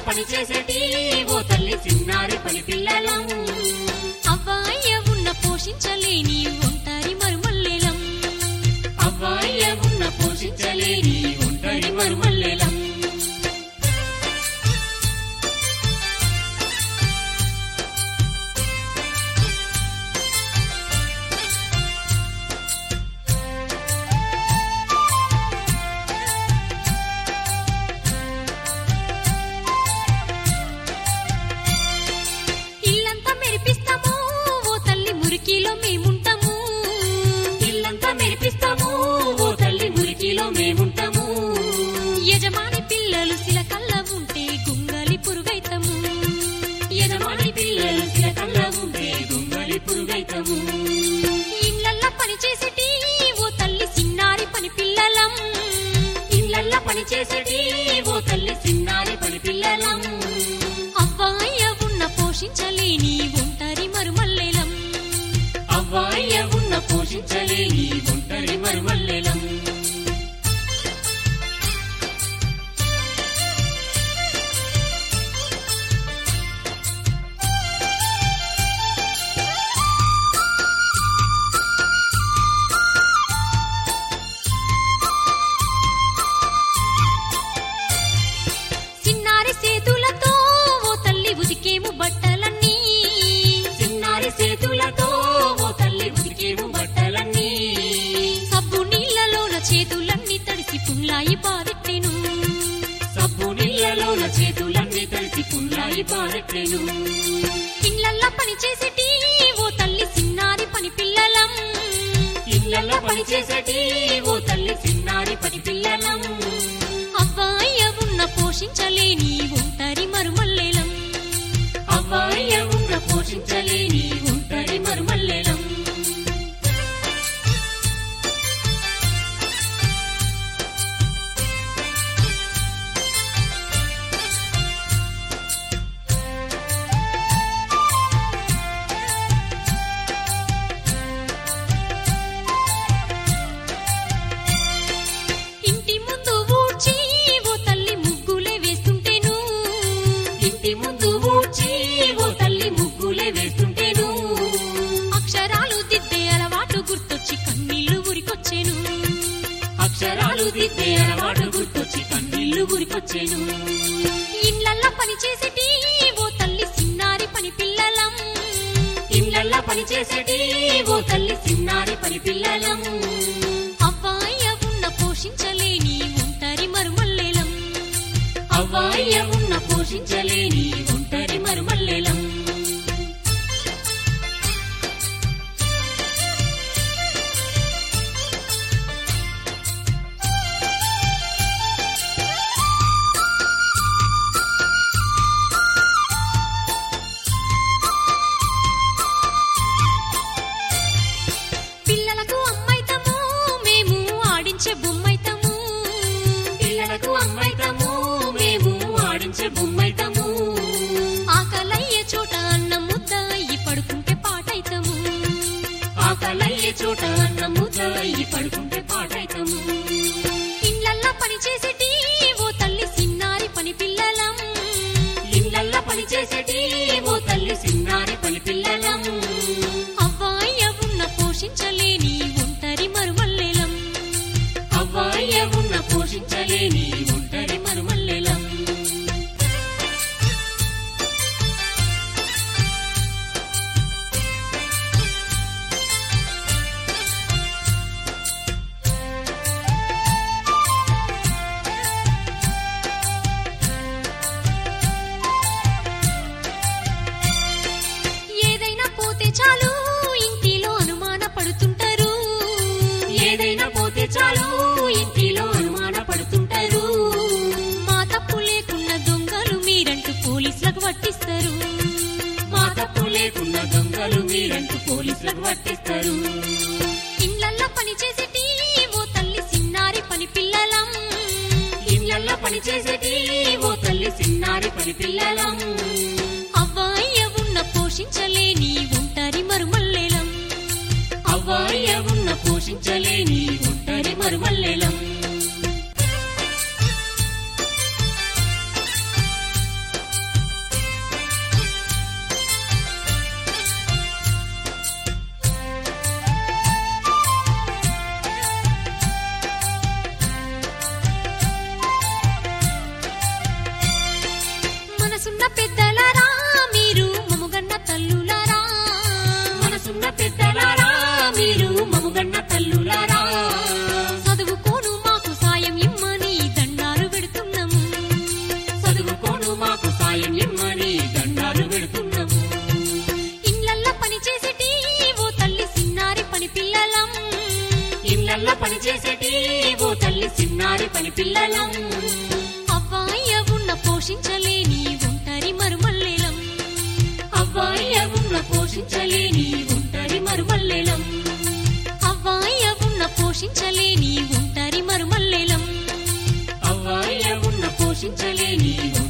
పని చేసేటి ఓ తల్లి చిన్నారి పని పిల్లలం అవ్వాయ్య ఉన్న పోషించలేని ఒంటరి మరుమల్లెలం అవ్వాయ్య ఉన్న పోషించలేని ఒంటరి మరుమల్లెలం ఇల్లంతా మెరిపిస్తాము ఓ తల్లి మురికిలో మేముంటాము ఇల్లంతా మెరిపిస్తాము ఓ తల్లి మురికిలో మేముంటాము యజమాని పిల్లలు సిలకల్ల ఉంటే గుంగలి పురుగైతము యజమాని పిల్లలు చిలకల్లా ఉంటే గుమ్మలి పురుగైతము ఇళ్ళల్ల పని చేసేటి ఓ తల్లి చిన్నారి పని పిల్లలం ఇళ్ళల్లా పని చేసేటి ఓ తల్లి చిన్నారి పని పిల్లలం అవ్వాయ్య ఉన్న పోషించలేని ఒంటరి మరుమల్లెలం అవ్వాయ్య ఉన్న పోషించలేని ఒంటరి మరుమల్లెలం చిన్నారి సేతులతో ఓ తల్లి ఉదికేము బట్టలన్నీ చిన్నారి చేతులతో ఓ తల్లి ఉతికేము బట్టలన్నీ సబ్బు నీళ్ళలోన చేతులన్నీ తడిసి పుల్లాయి బారెట్టెను సబ్బు నీళ్ళలోన చేతులన్నీ తడిసి పుల్లాయి పారెట్టెను ఇళ్ళల్ల పని చేసేటి ఓ తల్లి చిన్నారి పని పిల్లలం ఇళ్ళల్లో పని చేసేటి ఓ తల్లి చిన్నారి పని పిల్లలం అవ్వాయ్య ఉన్న పోషించలేని ఒంటరి మరుమల్లెలం అవ్వాయ్య ఉన్న పోషించలేని ఒంటరి మరుమల్లెలం ఇంటి ముందు ఊడ్చి ఓ తల్లి ముగ్గులే వేస్తుంటేను ఇంటి ముందు ఊడ్చి ఓ తల్లి ముగ్గులే వేస్తుంటేను అక్షరాలు దిద్దే అలవాటు గుర్తొచ్చి కన్నీళ్లు ఉరికొచ్చేను అక్షరాలు దిద్దే అలవాటు గుర్తొచ్చి కన్నీళ్లు గురికొచ్చేను ఇళ్ళల్ల పని చేసేటి ఓ తల్లి చిన్నారి పని పిల్లలం ఇళ్ళల్లా పని చేసేటి ఓ తల్లి చిన్నారి పని పిల్లలం అవ్వాయ్య ఉన్న పోషించలేని ఒంటరి మరుమల్లెలం అవ్వాయ్య ఉన్న పోషించలేని ఒంటరి మరుమల్లెలం పిల్లలకు అమ్మైతము మేము ఆడించే బొమ్మైతము పిల్లలకు అమ్మైతము మేము ఆడించే బొమ్మైతము ఆకలయ్యే చోట అన్న ముద్ద అయ్యి పడుకుంటే పాటైతము ఆకలయ్యే చోట అన్న ముద్ద అయ్యి పడుకుంటే పాటైతము ఇళ్ళల్లా పని చేసేటి ఓ తల్లి చిన్నారి పని పిల్లలం ఇళ్ళల్లా పని చేసేటి ఓ తల్లి చిన్నారి పని పిల్లలం అవ్వాయ్య ఉన్న పోషించలేని ఒంటరి మరుమల్లెలం అవ్వాయ్య ఉన్న పోషించలేని ఒంటరి మరుమల్లెలం ఏదైనా పోతే చాలు ఇంటిలో అనుమాన పడుతుంటారు ఏదైనా పోతే చాలు ఇంటిలో అనుమాన పడుతుంటారు మా తప్పు లేకున్న దొంగలు మీరంటూ పోలీసులకు పట్టిస్తారు మా తప్పు లేకున్న దొంగలు మీరంటూ పోలీసులకు పట్టిస్తారు ఇళ్ళల్లో పని చేసేటి ఓ తల్లి చిన్నారి పని పిల్లలం ఇళ్ళల్లో పని చేసేటి ఓ తల్లి చిన్నారి పని పిల్లలం అవ్వాయ్య ఉన్న పోషించలేని ఒంటరి మరుమల్లెలం అవ్వాయ్య ఉన్న పోషించలేని ఒంటరి మరుమల్లెలం మీరు మముగన్న తల్లులారా చదువుకోను మాకు సాయం ఇమ్మని దండాలు పెడుతున్నాము చదువుకోను మాకు సాయం ఇమ్మని దండాలు పెడుతున్నాము ఇండ్లల్లా పని చేసేటి ఓ తల్లి సిన్నారి పని పిల్లలం ఇళ్ళల్లో పనిచేసేటి ఓ తల్లి చిన్నారి పని పిల్లలం అవ్వాయ్య ఉన్న పోషించలేని ఒంటరి మరుమల్లెలం అవ్వాయ్య ఉన్న పోషించలేని ఉంటరి మరుమల్లెలం అవ్వాయ్య ఉన్న పోషించలేని ఒంటరి మరుమల్లెలం అవ్వాయ్య ఉన్న పోషించలేని